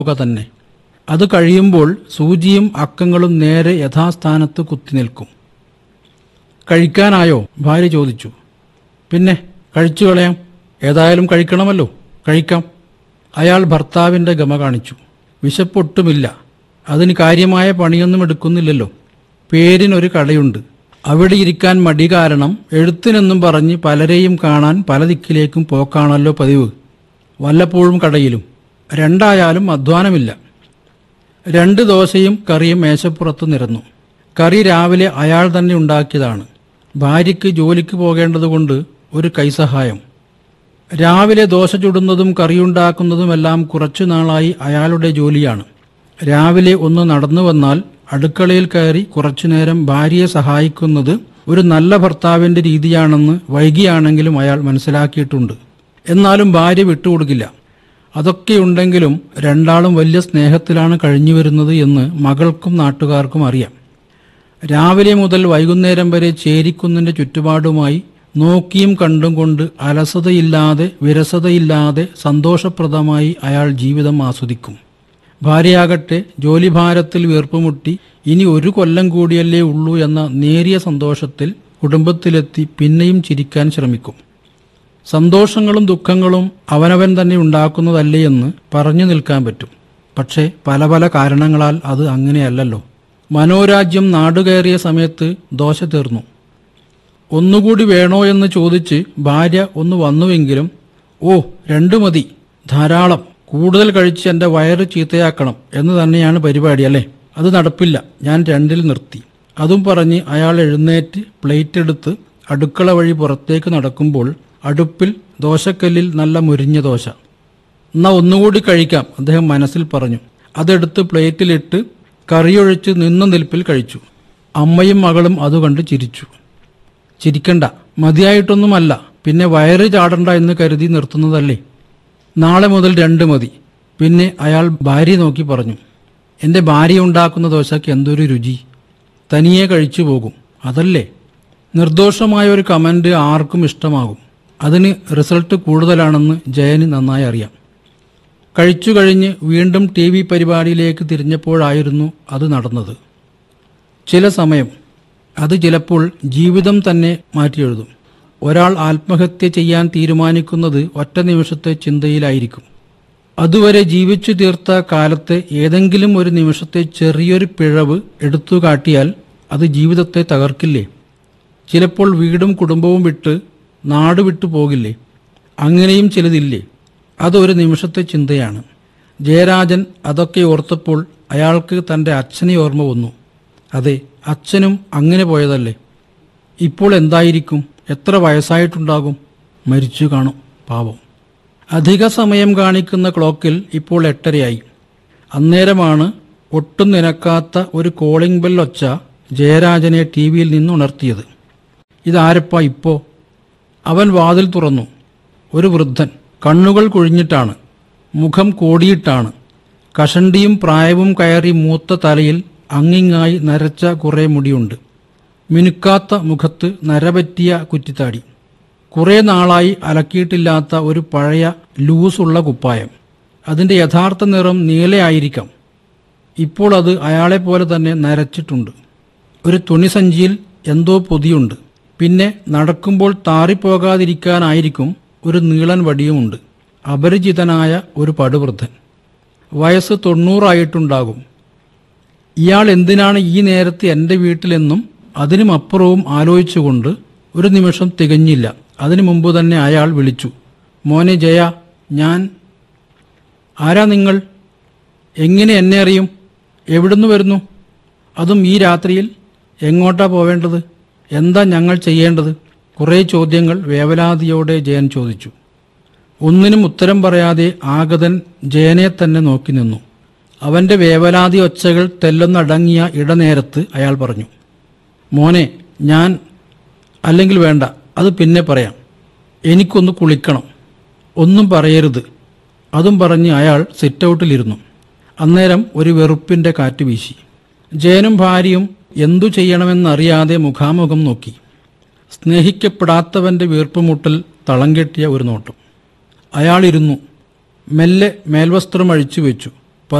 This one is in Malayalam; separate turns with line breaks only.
തുക തന്നെ അത് കഴിയുമ്പോൾ സൂചിയും അക്കങ്ങളും നേരെ യഥാസ്ഥാനത്ത് കുത്തിനിൽക്കും കഴിക്കാനായോ ഭാര്യ ചോദിച്ചു പിന്നെ കഴിച്ചു കളയാം ഏതായാലും കഴിക്കണമല്ലോ കഴിക്കാം അയാൾ ഭർത്താവിന്റെ ഗമ കാണിച്ചു വിശപ്പൊട്ടുമില്ല അതിന് കാര്യമായ പണിയൊന്നും എടുക്കുന്നില്ലല്ലോ പേരിനൊരു കടയുണ്ട് അവിടെ ഇരിക്കാൻ മടി കാരണം എഴുത്തിനെന്നും പറഞ്ഞ് പലരെയും കാണാൻ പല ദിക്കിലേക്കും പോക്കാണല്ലോ പതിവ് വല്ലപ്പോഴും കടയിലും രണ്ടായാലും അധ്വാനമില്ല രണ്ട് ദോശയും കറിയും മേശപ്പുറത്ത് നിരന്നു കറി രാവിലെ അയാൾ തന്നെ ഉണ്ടാക്കിയതാണ് ഭാര്യയ്ക്ക് ജോലിക്ക് പോകേണ്ടതുകൊണ്ട് ഒരു കൈസഹായം രാവിലെ ദോശ ചുടുന്നതും കറിയുണ്ടാക്കുന്നതുമെല്ലാം കുറച്ചു നാളായി അയാളുടെ ജോലിയാണ് രാവിലെ ഒന്ന് നടന്നു വന്നാൽ അടുക്കളയിൽ കയറി കുറച്ചുനേരം ഭാര്യയെ സഹായിക്കുന്നത് ഒരു നല്ല ഭർത്താവിന്റെ രീതിയാണെന്ന് വൈകിയാണെങ്കിലും അയാൾ മനസ്സിലാക്കിയിട്ടുണ്ട് എന്നാലും ഭാര്യ വിട്ടുകൊടുക്കില്ല അതൊക്കെയുണ്ടെങ്കിലും രണ്ടാളും വലിയ സ്നേഹത്തിലാണ് കഴിഞ്ഞു വരുന്നത് എന്ന് മകൾക്കും നാട്ടുകാർക്കും അറിയാം രാവിലെ മുതൽ വൈകുന്നേരം വരെ ചേരിക്കുന്നിന്റെ ചുറ്റുപാടുമായി നോക്കിയും കണ്ടും കൊണ്ട് അലസതയില്ലാതെ വിരസതയില്ലാതെ സന്തോഷപ്രദമായി അയാൾ ജീവിതം ആസ്വദിക്കും ഭാര്യയാകട്ടെ ജോലിഭാരത്തിൽ വീർപ്പുമുട്ടി ഇനി ഒരു കൊല്ലം കൂടിയല്ലേ ഉള്ളൂ എന്ന നേരിയ സന്തോഷത്തിൽ കുടുംബത്തിലെത്തി പിന്നെയും ചിരിക്കാൻ ശ്രമിക്കും സന്തോഷങ്ങളും ദുഃഖങ്ങളും അവനവൻ തന്നെ ഉണ്ടാക്കുന്നതല്ലേ എന്ന് പറഞ്ഞു നിൽക്കാൻ പറ്റും പക്ഷേ പല പല കാരണങ്ങളാൽ അത് അങ്ങനെയല്ലല്ലോ മനോരാജ്യം നാടുകയറിയ സമയത്ത് ദോശ തീർന്നു ഒന്നുകൂടി വേണോ എന്ന് ചോദിച്ച് ഭാര്യ ഒന്ന് വന്നുവെങ്കിലും ഓ രണ്ടു മതി ധാരാളം കൂടുതൽ കഴിച്ച് എന്റെ വയറ് ചീത്തയാക്കണം എന്ന് തന്നെയാണ് പരിപാടി അല്ലേ അത് നടപ്പില്ല ഞാൻ രണ്ടിൽ നിർത്തി അതും പറഞ്ഞ് അയാൾ എഴുന്നേറ്റ് പ്ലേറ്റ് എടുത്ത് അടുക്കള വഴി പുറത്തേക്ക് നടക്കുമ്പോൾ അടുപ്പിൽ ദോശക്കല്ലിൽ നല്ല മുരിഞ്ഞ ദോശ എന്നാ ഒന്നുകൂടി കഴിക്കാം അദ്ദേഹം മനസ്സിൽ പറഞ്ഞു അതെടുത്ത് പ്ലേറ്റിലിട്ട് കറിയൊഴിച്ച് നിന്ന നിൽപ്പിൽ കഴിച്ചു അമ്മയും മകളും അത് കണ്ട് ചിരിച്ചു ചിരിക്കണ്ട മതിയായിട്ടൊന്നുമല്ല പിന്നെ വയറ് ചാടണ്ട എന്ന് കരുതി നിർത്തുന്നതല്ലേ നാളെ മുതൽ രണ്ട് മതി പിന്നെ അയാൾ ഭാര്യ നോക്കി പറഞ്ഞു എന്റെ ഭാര്യ ഉണ്ടാക്കുന്ന ദോശയ്ക്ക് എന്തൊരു രുചി തനിയെ കഴിച്ചു പോകും അതല്ലേ നിർദോഷമായ ഒരു കമന്റ് ആർക്കും ഇഷ്ടമാകും അതിന് റിസൾട്ട് കൂടുതലാണെന്ന് ജയന് നന്നായി അറിയാം കഴിച്ചു കഴിഞ്ഞ് വീണ്ടും ടി വി പരിപാടിയിലേക്ക് തിരിഞ്ഞപ്പോഴായിരുന്നു അത് നടന്നത് ചില സമയം അത് ചിലപ്പോൾ ജീവിതം തന്നെ മാറ്റിയെഴുതും ഒരാൾ ആത്മഹത്യ ചെയ്യാൻ തീരുമാനിക്കുന്നത് ഒറ്റ നിമിഷത്തെ ചിന്തയിലായിരിക്കും അതുവരെ ജീവിച്ചു തീർത്ത കാലത്തെ ഏതെങ്കിലും ഒരു നിമിഷത്തെ ചെറിയൊരു പിഴവ് എടുത്തു കാട്ടിയാൽ അത് ജീവിതത്തെ തകർക്കില്ലേ ചിലപ്പോൾ വീടും കുടുംബവും വിട്ട് നാട് വിട്ടു പോകില്ലേ അങ്ങനെയും ചിലതില്ലേ അതൊരു നിമിഷത്തെ ചിന്തയാണ് ജയരാജൻ അതൊക്കെ ഓർത്തപ്പോൾ അയാൾക്ക് തന്റെ അച്ഛനെ ഓർമ്മ വന്നു അതെ അച്ഛനും അങ്ങനെ പോയതല്ലേ ഇപ്പോൾ എന്തായിരിക്കും എത്ര വയസ്സായിട്ടുണ്ടാകും മരിച്ചു കാണും പാവം അധിക സമയം കാണിക്കുന്ന ക്ലോക്കിൽ ഇപ്പോൾ എട്ടരയായി അന്നേരമാണ് ഒട്ടും നിനക്കാത്ത ഒരു കോളിംഗ് ബെൽ ഒച്ച ജയരാജനെ ടി വിയിൽ നിന്ന് ഉണർത്തിയത് ഇതാരപ്പാ ഇപ്പോ അവൻ വാതിൽ തുറന്നു ഒരു വൃദ്ധൻ കണ്ണുകൾ കുഴിഞ്ഞിട്ടാണ് മുഖം കോടിയിട്ടാണ് കഷണ്ടിയും പ്രായവും കയറി മൂത്ത തലയിൽ അങ്ങിങ്ങായി നരച്ച കുറെ മുടിയുണ്ട് മിനുക്കാത്ത മുഖത്ത് നരപറ്റിയ കുറ്റിത്താടി കുറെ നാളായി അലക്കിയിട്ടില്ലാത്ത ഒരു പഴയ ലൂസുള്ള കുപ്പായം അതിന്റെ യഥാർത്ഥ നിറം നീലയായിരിക്കാം ഇപ്പോൾ അത് അയാളെപ്പോലെ തന്നെ നരച്ചിട്ടുണ്ട് ഒരു തുണിസഞ്ചിയിൽ എന്തോ പൊതിയുണ്ട് പിന്നെ നടക്കുമ്പോൾ താറിപ്പോകാതിരിക്കാനായിരിക്കും ഒരു നീളൻ വടിയുമുണ്ട് അപരിചിതനായ ഒരു പടുവൃദ്ധൻ വയസ്സ് തൊണ്ണൂറായിട്ടുണ്ടാകും ഇയാൾ എന്തിനാണ് ഈ നേരത്ത് എന്റെ വീട്ടിലെന്നും അതിനും അപ്പുറവും ആലോചിച്ചുകൊണ്ട് ഒരു നിമിഷം തികഞ്ഞില്ല അതിനു മുമ്പ് തന്നെ അയാൾ വിളിച്ചു മോനെ ജയ ഞാൻ ആരാ നിങ്ങൾ എങ്ങനെ എന്നെ അറിയും എവിടുന്ന് വരുന്നു അതും ഈ രാത്രിയിൽ എങ്ങോട്ടാ പോവേണ്ടത് എന്താ ഞങ്ങൾ ചെയ്യേണ്ടത് കുറേ ചോദ്യങ്ങൾ വേവലാതിയോടെ ജയൻ ചോദിച്ചു ഒന്നിനും ഉത്തരം പറയാതെ ആഗതൻ ജയനെ തന്നെ നോക്കി നിന്നു അവന്റെ വേവലാതി ഒച്ചകൾ തെല്ലൊന്നടങ്ങിയ ഇടനേരത്ത് അയാൾ പറഞ്ഞു മോനെ ഞാൻ അല്ലെങ്കിൽ വേണ്ട അത് പിന്നെ പറയാം എനിക്കൊന്ന് കുളിക്കണം ഒന്നും പറയരുത് അതും പറഞ്ഞ് അയാൾ സിറ്റൗട്ടിലിരുന്നു അന്നേരം ഒരു വെറുപ്പിന്റെ കാറ്റ് വീശി ജയനും ഭാര്യയും എന്തു ചെയ്യണമെന്നറിയാതെ മുഖാമുഖം നോക്കി സ്നേഹിക്കപ്പെടാത്തവന്റെ വീർപ്പുമുട്ടൽ തളം കെട്ടിയ ഒരു നോട്ടം അയാളിരുന്നു മെല്ലെ മേൽവസ്ത്രം അഴിച്ചു വെച്ചു